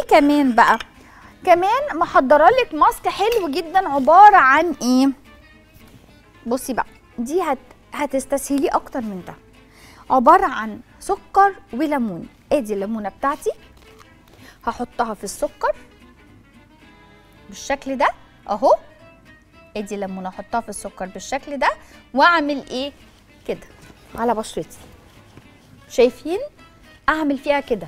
كمان بقى كمان محضره لك ماسك حلو جدا عباره عن ايه بصي بقى دي هت... هتستسهليه اكتر من ده عباره عن سكر وليمون ادي الليمونه بتاعتي هحطها في السكر بالشكل ده اهو ادي الليمونه احطها في السكر بالشكل ده واعمل ايه كده على بشرتي شايفين اعمل فيها كده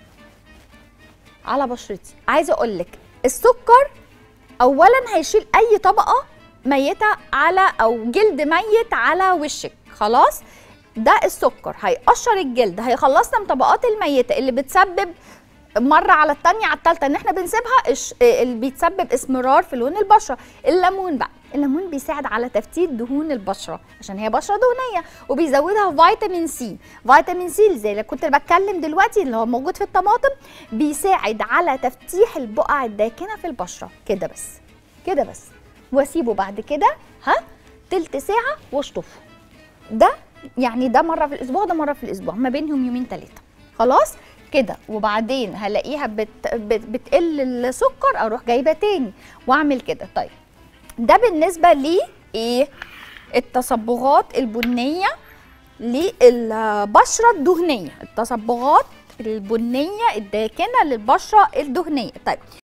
على بشرتي عايزه اقول لك السكر اولا هيشيل اي طبقه ميته على او جلد ميت على وشك خلاص ده السكر هيقشر الجلد هيخلصنا من طبقات الميته اللي بتسبب مره على الثانيه على الثالثه ان احنا بنسيبها إش... اللي بيتسبب اسمرار في لون البشره الليمون بقى الليمون بيساعد على تفتيت دهون البشره عشان هي بشره دهنيه وبيزودها فيتامين سي فيتامين سي زي اللي كنت بتكلم دلوقتي اللي هو موجود في الطماطم بيساعد على تفتيح البقع الداكنه في البشره كده بس كده بس واسيبه بعد كده ها تلت ساعه واشطفه ده يعني ده مره في الاسبوع ده مره في الاسبوع ما بينهم يومين ثلاثه خلاص كده وبعدين هلاقيها بت بت بتقل السكر اروح جايبه تاني واعمل كده طيب ده بالنسبه لي ايه التصبغات البنيه للبشره الدهنيه التصبغات البنيه الداكنه للبشره الدهنيه طيب